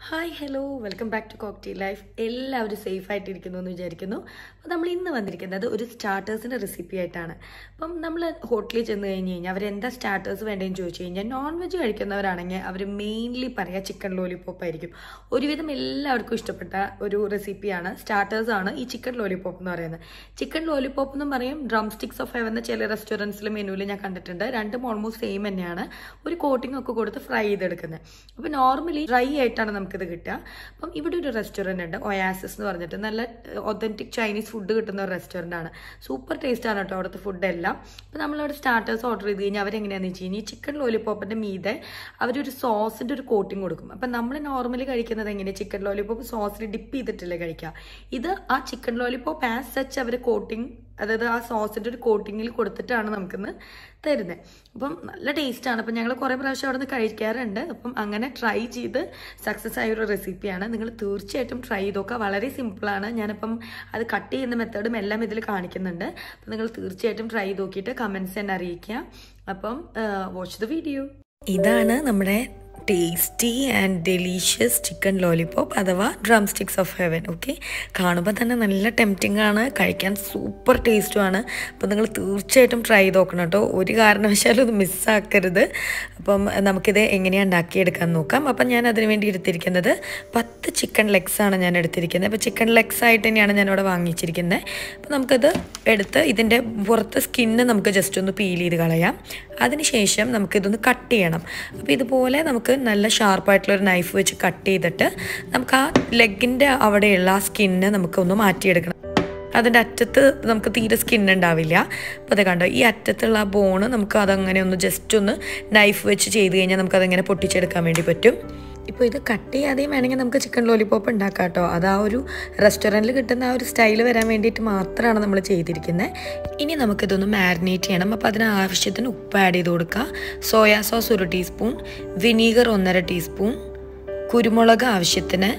Hi hello welcome back to കോക്ടി life എല്ലാവരും safe ആയിട്ടിരിക്കുന്നു എന്ന് വിചാരിക്കുന്നു അപ്പോൾ നമ്മൾ ഇന്ന് വന്നിരിക്കുന്നത് ഒരു സ്റ്റാർട്ടേഴ്സിൻ്റെ റെസിപ്പി ആയിട്ടാണ് അപ്പം നമ്മൾ ഹോട്ടലിൽ ചെന്ന് കഴിഞ്ഞ് കഴിഞ്ഞാൽ അവർ എന്താ സ്റ്റാർട്ടേഴ്സ് വേണ്ടതെന്ന് ചോദിച്ചു കഴിഞ്ഞാൽ നോൺ വെജ് കഴിക്കുന്നവരാണെങ്കിൽ അവർ മെയിൻലി പറയുക ചിക്കൻ ലോലിപോപ്പ് ആയിരിക്കും ഒരുവിധം എല്ലാവർക്കും ഇഷ്ടപ്പെട്ട ഒരു റെസിപ്പിയാണ് സ്റ്റാർട്ടേഴ്സ് ആണ് ഈ ചിക്കൻ ലോലിപോപ്പ് എന്ന് പറയുന്നത് ചിക്കൻ ലോലിപോപ്പ് എന്നും പറയും ഡ്രം സ്റ്റിക്സ് ഓഫ് ഹെവൻ ചില റെസ്റ്റോറൻറ്റ്സിലും മെനുവിൽ ഞാൻ കണ്ടിട്ടുണ്ട് രണ്ടും ഓൾമോസ്റ്റ് സെയിം തന്നെയാണ് ഒരു കോട്ടിംഗ് ഒക്കെ കൊടുത്ത് ഫ്രൈ ചെയ്തെടുക്കുന്നത് അപ്പോൾ നോർമലി ഡ്രൈ ആയിട്ടാണ് നമുക്കിത് കിട്ടുക അപ്പം ഇവിടെ ഒരു റെസ്റ്റോറൻറ്റ് ഉണ്ട് ഒയാസിസ് എന്ന് പറഞ്ഞിട്ട് നല്ല ഒതൻറ്റിക് ചൈനീസ് ഫുഡ് കിട്ടുന്ന ഒരു റെസ്റ്റോറൻ്റ് ആണ് സൂപ്പർ ടേസ്റ്റ് ആണ് കേട്ടോ അവിടുത്തെ ഫുഡ് എല്ലാം അപ്പം നമ്മളവിടെ സ്റ്റാർട്ടേഴ്സ് ഓർഡർ ചെയ്ത് കഴിഞ്ഞാൽ അവരെങ്ങനെയാണെന്ന് വെച്ച് കഴിഞ്ഞാൽ ഈ ചിക്കൻ ലോലിപോപ്പിൻ്റെ മീതെ അവരൊരു സോസിൻ്റെ ഒരു കോട്ടിംഗ് കൊടുക്കും അപ്പം നമ്മൾ നോർമലി കഴിക്കുന്നത് എങ്ങനെയാണ് ചിക്കൻ ലോലിപോപ്പ് സോസിൽ ഡിപ്പ് ചെയ്തിട്ടല്ലേ കഴിക്കുക ഇത് ആ ചിക്കൻ ലോലിപോപ്പ് ആസ് സച്ച് അവർ കോട്ടിംഗ് അതായത് ആ സോസിൻ്റെ ഒരു കോട്ടിങ്ങിൽ കൊടുത്തിട്ടാണ് നമുക്കിന്ന് തരുന്നത് അപ്പം നല്ല ടേസ്റ്റാണ് അപ്പം ഞങ്ങൾ കുറേ പ്രാവശ്യം അവിടെ നിന്ന് കഴിക്കാറുണ്ട് അപ്പം അങ്ങനെ ട്രൈ ചെയ്ത് സക്സസ് ആയ ഒരു റെസിപ്പിയാണ് നിങ്ങൾ തീർച്ചയായിട്ടും ട്രൈ ചെയ്ത് നോക്കുക വളരെ സിമ്പിളാണ് ഞാനിപ്പം അത് കട്ട് ചെയ്യുന്ന മെത്തേഡും എല്ലാം ഇതിൽ കാണിക്കുന്നുണ്ട് അപ്പം നിങ്ങൾ തീർച്ചയായിട്ടും ട്രൈ ചെയ്ത് നോക്കിയിട്ട് കമൻസ് എന്നെ അറിയിക്കുക അപ്പം വാച്ച് ദ വീഡിയോ ഇതാണ് നമ്മുടെ tasty and delicious chicken lollipop അഥവാ drumsticks of heaven okay കാണുമ്പോൾ തന്നെ നല്ല ടെംപ്റ്റിംഗ് ആണ് കഴിക്കാൻ സൂപ്പർ ടേസ്റ്റുമാണ് അപ്പോൾ നിങ്ങൾ തീർച്ചയായിട്ടും ട്രൈ ചെയ്ത് നോക്കണം കേട്ടോ ഒരു കാരണവശാലും ഇത് മിസ്സാക്കരുത് അപ്പം നമുക്കിത് എങ്ങനെയാണ് ഉണ്ടാക്കിയെടുക്കാൻ നോക്കാം അപ്പം ഞാൻ അതിന് വേണ്ടി എടുത്തിരിക്കുന്നത് പത്ത് ചിക്കൻ ലെഗ്സ് ആണ് ഞാൻ എടുത്തിരിക്കുന്നത് അപ്പോൾ ചിക്കൻ ലെഗ്സ് ആയിട്ട് തന്നെയാണ് ഞാനിവിടെ വാങ്ങിച്ചിരിക്കുന്നത് അപ്പോൾ നമുക്കത് എടുത്ത് ഇതിൻ്റെ പുറത്ത് സ്കിന്ന് നമുക്ക് ജസ്റ്റ് ഒന്ന് പീൽ ചെയ്ത് കളയാം അതിനുശേഷം നമുക്കിതൊന്ന് കട്ട് ചെയ്യണം അപ്പോൾ ഇതുപോലെ നമുക്ക് നല്ല ഷാർപ്പായിട്ടുള്ളൊരു നൈഫ് വെച്ച് കട്ട് ചെയ്തിട്ട് നമുക്ക് ആ ലെഗിൻ്റെ അവിടെയുള്ള ആ സ്കിന്ന് നമുക്കൊന്ന് മാറ്റിയെടുക്കണം അതിൻ്റെ അറ്റത്ത് നമുക്ക് തീരെ സ്കിൻ ഉണ്ടാവില്ല അപ്പോൾ അത് കണ്ടോ ഈ അറ്റത്തുള്ള ആ ബോണ് നമുക്ക് അതങ്ങനെ ഒന്ന് ജസ്റ്റ് ഒന്ന് നൈഫ് വെച്ച് ചെയ്ത് കഴിഞ്ഞാൽ നമുക്കതങ്ങനെ പൊട്ടിച്ചെടുക്കാൻ വേണ്ടി പറ്റും ഇപ്പോൾ ഇത് കട്ട് ചെയ്യാതെയും വേണമെങ്കിൽ നമുക്ക് ചിക്കൻ ലോലിപോപ്പ് ഉണ്ടാക്കാം കേട്ടോ അത് ആ ഒരു റെസ്റ്റോറൻറ്റിൽ കിട്ടുന്ന ആ ഒരു സ്റ്റൈൽ വരാൻ വേണ്ടിയിട്ട് മാത്രമാണ് നമ്മൾ ചെയ്തിരിക്കുന്നത് ഇനി നമുക്കിതൊന്ന് മാരിനേറ്റ് ചെയ്യണം അപ്പോൾ അതിന് ആവശ്യത്തിന് ഉപ്പ് ആഡ് ചെയ്ത് കൊടുക്കുക സോയാ സോസ് ഒരു ടീസ്പൂൺ വിനീഗർ ഒന്നര ടീസ്പൂൺ കുരുമുളക് ആവശ്യത്തിന്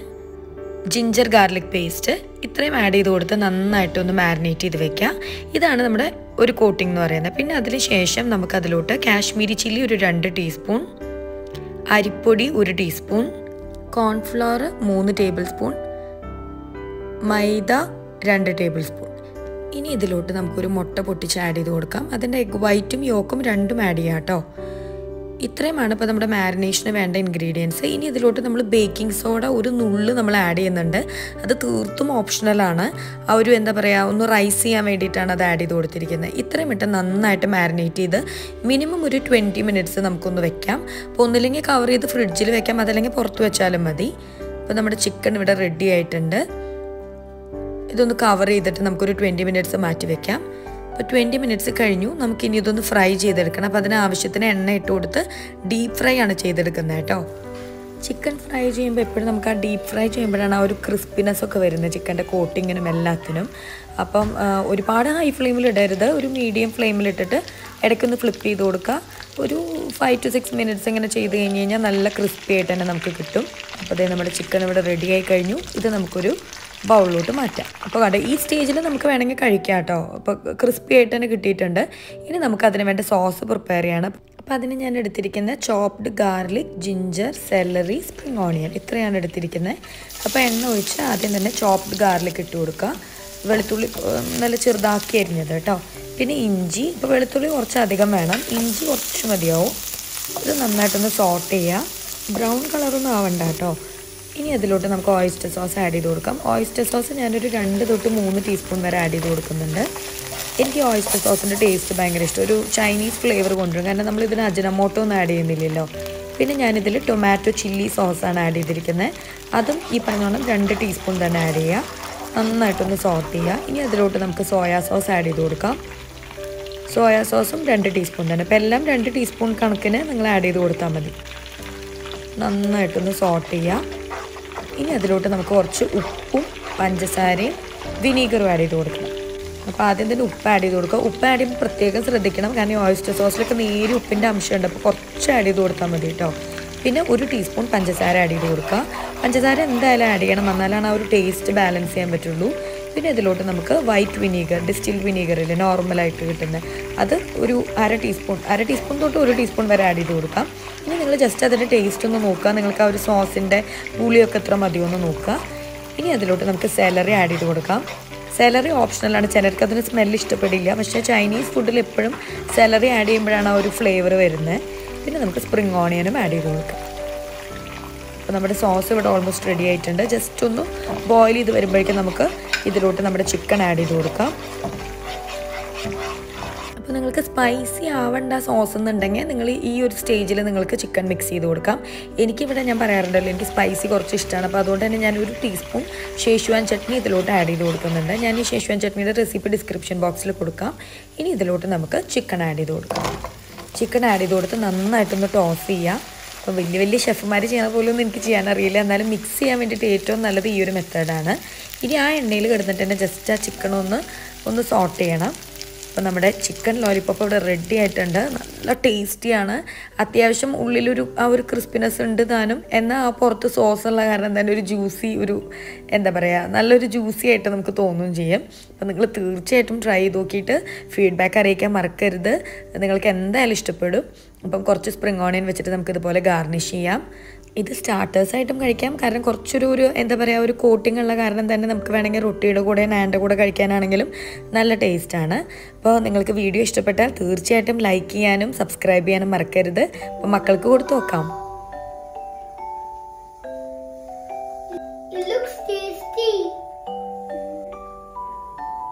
ജിഞ്ചർ ഗാർലിക് പേസ്റ്റ് ഇത്രയും ആഡ് ചെയ്ത് കൊടുത്ത് നന്നായിട്ട് ഒന്ന് മാരിനേറ്റ് ചെയ്ത് വെക്കുക ഇതാണ് നമ്മുടെ ഒരു കോട്ടിംഗ് എന്ന് പറയുന്നത് പിന്നെ അതിന് ശേഷം നമുക്കതിലോട്ട് കാശ്മീരി ചില്ലി ഒരു രണ്ട് ടീസ്പൂൺ അരിപ്പൊടി ഒരു ടീസ്പൂൺ കോൺഫ്ലവർ മൂന്ന് ടേബിൾ സ്പൂൺ മൈദ രണ്ട് ടേബിൾ സ്പൂൺ ഇനി ഇതിലോട്ട് നമുക്കൊരു മുട്ട പൊട്ടിച്ച് ആഡ് ചെയ്ത് കൊടുക്കാം അതിൻ്റെ എഗ് വൈറ്റും യോക്കും രണ്ടും ആഡ് ചെയ്യാം കേട്ടോ ഇത്രയുമാണ് ഇപ്പോൾ നമ്മുടെ മാരിനേഷന് വേണ്ട ഇൻഗ്രീഡിയൻസ് ഇനി ഇതിലോട്ട് നമ്മൾ ബേക്കിംഗ് സോഡ ഒരു നുള്ള് നമ്മൾ ആഡ് ചെയ്യുന്നുണ്ട് അത് തീർത്തും ഓപ്ഷണലാണ് ആ ഒരു എന്താ പറയുക ഒന്ന് റൈസ് ചെയ്യാൻ വേണ്ടിയിട്ടാണ് അത് ആഡ് ചെയ്ത് കൊടുത്തിരിക്കുന്നത് ഇത്രയും ഇട്ട് നന്നായിട്ട് മാരിനേറ്റ് ചെയ്ത് മിനിമം ഒരു ട്വൻറ്റി മിനിറ്റ്സ് നമുക്കൊന്ന് വെക്കാം അപ്പോൾ ഒന്നില്ലെങ്കിൽ കവർ ചെയ്ത് ഫ്രിഡ്ജിൽ വെക്കാം അതല്ലെങ്കിൽ പുറത്ത് വെച്ചാലും മതി അപ്പോൾ നമ്മുടെ ചിക്കൻ ഇവിടെ റെഡി ആയിട്ടുണ്ട് ഇതൊന്ന് കവർ ചെയ്തിട്ട് നമുക്കൊരു ട്വൻറ്റി മിനിറ്റ്സ് മാറ്റി വെക്കാം അപ്പോൾ ട്വൻറ്റി മിനിറ്റ്സ് കഴിഞ്ഞു നമുക്കിനി ഇതൊന്ന് ഫ്രൈ ചെയ്തെടുക്കണം അപ്പോൾ അതിന് ആവശ്യത്തിന് എണ്ണ ഇട്ട് കൊടുത്ത് ഡീപ്പ് ഫ്രൈ ആണ് ചെയ്തെടുക്കുന്നത് കേട്ടോ ചിക്കൻ ഫ്രൈ ചെയ്യുമ്പോൾ എപ്പോഴും നമുക്ക് ആ ഡീപ്പ് ഫ്രൈ ചെയ്യുമ്പോഴാണ് ആ ഒരു ക്രിസ്പിനെസ് ഒക്കെ വരുന്നത് ചിക്കൻ്റെ കോട്ടിങ്ങിനും എല്ലാത്തിനും അപ്പം ഒരുപാട് ഹൈ ഫ്ലെയിമിൽ ഇടരുത് ഒരു മീഡിയം ഫ്ലെയിമിൽ ഇട്ടിട്ട് ഇടയ്ക്കൊന്ന് ഫ്ലിപ്പ് ചെയ്ത് കൊടുക്കുക ഒരു ഫൈവ് ടു സിക്സ് മിനിറ്റ്സ് ഇങ്ങനെ ചെയ്ത് കഴിഞ്ഞ് കഴിഞ്ഞാൽ നല്ല ക്രിസ്പി ആയിട്ട് തന്നെ നമുക്ക് കിട്ടും അപ്പോൾ അതേ നമ്മുടെ ചിക്കൻ ഇവിടെ റെഡി ആയി കഴിഞ്ഞു ഇത് നമുക്കൊരു ബൗളിലോട്ട് മാറ്റാം അപ്പോൾ കണ്ടോ ഈ സ്റ്റേജിൽ നമുക്ക് വേണമെങ്കിൽ കഴിക്കാം കേട്ടോ അപ്പോൾ ക്രിസ്പി ആയിട്ട് തന്നെ കിട്ടിയിട്ടുണ്ട് ഇനി നമുക്ക് അതിന് വേണ്ട സോസ് പ്രിപ്പയർ ചെയ്യണം അപ്പോൾ അതിന് ഞാൻ എടുത്തിരിക്കുന്ന chopped garlic ginger celery spring onion ഇത്രയാണ് എടുത്തിരിക്കുന്നത് അപ്പോൾ എണ്ണ ഒഴിച്ച് ആദ്യം തന്നെ ചോപ്ഡ് ഗാർലിക് ഇട്ട് കൊടുക്കുക വെളുത്തുള്ളി നല്ല ചെറുതാക്കി അരിഞ്ഞത് കേട്ടോ പിന്നെ ഇഞ്ചി ഇപ്പോൾ വെളുത്തുള്ളി കുറച്ച് അധികം വേണം ഇഞ്ചി കുറച്ച് മതിയാവും ഇത് നന്നായിട്ടൊന്ന് സോട്ട് ചെയ്യുക ബ്രൗൺ കളറൊന്നും ആവണ്ട കേട്ടോ ഇനി അതിലോട്ട് നമുക്ക് ഓയിസ്റ്റർ സോസ് ആഡ് ചെയ്ത് കൊടുക്കാം ഓയിസ്റ്റർ സോസ് ഞാനൊരു രണ്ട് തൊട്ട് മൂന്ന് ടീസ്പൂൺ വരെ ആഡ് ചെയ്ത് കൊടുക്കുന്നുണ്ട് എനിക്ക് ഓയിസ്റ്റർ സോസിൻ്റെ ടേസ്റ്റ് ഭയങ്കര ഇഷ്ടം ഒരു ചൈനീസ് ഫ്ലേവർ കൊണ്ടുവരും കാരണം നമ്മൾ ഇതിന് അജനമോട്ടോ ഒന്നും ആഡ് ചെയ്യുന്നില്ലല്ലോ പിന്നെ ഞാനിതിൽ ടൊമാറ്റോ ചില്ലി സോസാണ് ആഡ് ചെയ്തിരിക്കുന്നത് അതും ഈ പറഞ്ഞോണം രണ്ട് ടീസ്പൂൺ തന്നെ ആഡ് ചെയ്യുക നന്നായിട്ടൊന്ന് സോട്ട് ചെയ്യുക ഇനി അതിലോട്ട് നമുക്ക് സോയാ സോസ് ആഡ് ചെയ്ത് കൊടുക്കാം സോയാ സോസും രണ്ട് ടീസ്പൂൺ തന്നെ അപ്പോൾ എല്ലാം രണ്ട് ടീസ്പൂൺ കണക്കിന് നിങ്ങൾ ആഡ് ചെയ്ത് കൊടുത്താൽ മതി നന്നായിട്ടൊന്ന് സോട്ട് ചെയ്യുക ഇനി അതിലോട്ട് നമുക്ക് കുറച്ച് ഉപ്പും പഞ്ചസാരയും വിനീഗറും ആഡ് ചെയ്ത് കൊടുക്കണം അപ്പോൾ ആദ്യം തന്നെ ഉപ്പ് ആഡ് ചെയ്ത് കൊടുക്കുക ഉപ്പ് ആഡ് ചെയ്യുമ്പോൾ പ്രത്യേകം ശ്രദ്ധിക്കണം കാരണം ഈ ഓയിസ്റ്റർ സോസിലൊക്കെ നേരി ഉപ്പിൻ്റെ അംശമുണ്ട് അപ്പോൾ കുറച്ച് ആഡ് ചെയ്ത് കൊടുത്താൽ മതി കേട്ടോ പിന്നെ ഒരു ടീസ്പൂൺ പഞ്ചസാര ആഡ് ചെയ്ത് കൊടുക്കുക പഞ്ചസാര എന്തായാലും ആഡ് ചെയ്യണം എന്നാലാണ് ആ ഒരു ടേസ്റ്റ് ബാലൻസ് ചെയ്യാൻ പറ്റുള്ളൂ പിന്നെ ഇതിലോട്ട് നമുക്ക് വൈറ്റ് വിനീഗർ ഡിസ്റ്റിൽ വിനീഗറിൽ നോർമലായിട്ട് കിട്ടുന്നത് അത് ഒരു അര ടീസ്പൂൺ അര ടീസ്പൂൺ തൊട്ട് ഒരു ടീസ്പൂൺ വരെ ആഡ് ചെയ്ത് കൊടുക്കാം ഇനി നിങ്ങൾ ജസ്റ്റ് അതിൻ്റെ ടേസ്റ്റ് ഒന്ന് നോക്കുക നിങ്ങൾക്ക് ആ ഒരു സോസിൻ്റെ പുളിയൊക്കെ എത്ര മതിയോ എന്ന് നോക്കുക ഇനി അതിലോട്ട് നമുക്ക് സാലറി ആഡ് ചെയ്ത് കൊടുക്കാം സാലറി ഓപ്ഷണലാണ് ചിലർക്ക് അതിന് സ്മെല്ല് ഇഷ്ടപ്പെടില്ല പക്ഷേ ചൈനീസ് ഫുഡിൽ എപ്പോഴും സാലറി ആഡ് ചെയ്യുമ്പോഴാണ് ആ ഒരു ഫ്ലേവർ വരുന്നത് പിന്നെ നമുക്ക് സ്പ്രിങ് ഓണിയനും ആഡ് ചെയ്ത് കൊടുക്കാം അപ്പോൾ നമ്മുടെ സോസ് ഇവിടെ ഓൾമോസ്റ്റ് റെഡി ആയിട്ടുണ്ട് ജസ്റ്റ് ഒന്ന് ബോയിൽ ചെയ്ത് വരുമ്പോഴേക്കും നമുക്ക് ഇതിലോട്ട് നമ്മുടെ ചിക്കൻ ആഡ് ചെയ്ത് കൊടുക്കാം അപ്പോൾ നിങ്ങൾക്ക് സ്പൈസി ആവേണ്ട സോസ് എന്നുണ്ടെങ്കിൽ നിങ്ങൾ ഈ ഒരു സ്റ്റേജിൽ നിങ്ങൾക്ക് ചിക്കൻ മിക്സ് ചെയ്ത് കൊടുക്കാം എനിക്കിവിടെ ഞാൻ പറയാറുണ്ടല്ലോ എനിക്ക് സ്പൈസി കുറച്ച് ഇഷ്ടമാണ് അപ്പോൾ അതുകൊണ്ട് തന്നെ ഞാൻ ഒരു ടീസ്പൂൺ ഷേഷ്വാൻ ചട്നി ഇതിലോട്ട് ആഡ് ചെയ്ത് കൊടുക്കുന്നുണ്ട് ഞാൻ ഈ ഷേഷ്വാൻ ചട്നിയുടെ റെസിപ്പി ഡിസ്ക്രിപ്ഷൻ ബോക്സിൽ കൊടുക്കാം ഇനി ഇതിലോട്ട് നമുക്ക് ചിക്കൻ ആഡ് ചെയ്ത് കൊടുക്കാം ചിക്കൻ ആഡ് ചെയ്ത് കൊടുത്ത് നന്നായിട്ടൊന്ന് ടോസ് ചെയ്യാം അപ്പോൾ വലിയ വലിയ ഷെഫുമാർ ചെയ്യുന്ന പോലെ ഒന്നും എനിക്ക് ചെയ്യാൻ അറിയില്ല എന്നാലും മിക്സ് ചെയ്യാൻ വേണ്ടിയിട്ട് ഏറ്റവും നല്ലത് ഈ ഒരു മെത്തേഡാണ് ഇനി ആ എണ്ണയിൽ കിടന്നിട്ട് തന്നെ ജസ്റ്റ് ആ ചിക്കൻ ഒന്ന് ഒന്ന് സോട്ട് ചെയ്യണം അപ്പോൾ നമ്മുടെ ചിക്കൻ ലോലിപ്പോപ്പ് ഇവിടെ റെഡി ആയിട്ടുണ്ട് നല്ല ടേസ്റ്റിയാണ് അത്യാവശ്യം ഉള്ളിലൊരു ആ ഒരു ക്രിസ്പിനെസ് ഉണ്ട് താനും എന്നാൽ ആ പുറത്ത് സോസ് ഉള്ള കാരണം തന്നെ ഒരു ജ്യൂസി ഒരു എന്താ പറയുക നല്ലൊരു ജ്യൂസി ആയിട്ട് നമുക്ക് തോന്നുകയും ചെയ്യും അപ്പോൾ നിങ്ങൾ തീർച്ചയായിട്ടും ട്രൈ ചെയ്ത് നോക്കിയിട്ട് ഫീഡ്ബാക്ക് അറിയിക്കാൻ മറക്കരുത് നിങ്ങൾക്ക് എന്തായാലും ഇഷ്ടപ്പെടും അപ്പം കുറച്ച് സ്പ്രിങ് ഓണിയൻ വെച്ചിട്ട് നമുക്ക് ഇതുപോലെ ഗാർണിഷ് ചെയ്യാം ഇത് സ്റ്റാർട്ടേഴ്സായിട്ടും കഴിക്കാം കാരണം കുറച്ചൊരു ഒരു എന്താ പറയുക ഒരു കോട്ടിംഗ് ഉള്ള കാരണം തന്നെ നമുക്ക് വേണമെങ്കിൽ റൊട്ടിയുടെ കൂടെ നാൻ്റെ കൂടെ കഴിക്കാനാണെങ്കിലും നല്ല ടേസ്റ്റാണ് അപ്പോൾ നിങ്ങൾക്ക് വീഡിയോ ഇഷ്ടപ്പെട്ടാൽ തീർച്ചയായിട്ടും ലൈക്ക് ചെയ്യാനും സബ്സ്ക്രൈബ് ചെയ്യാനും മറക്കരുത് അപ്പോൾ മക്കൾക്ക് കൊടുത്തു നോക്കാം It looks tasty.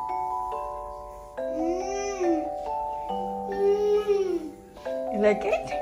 Mm. Mm. Like it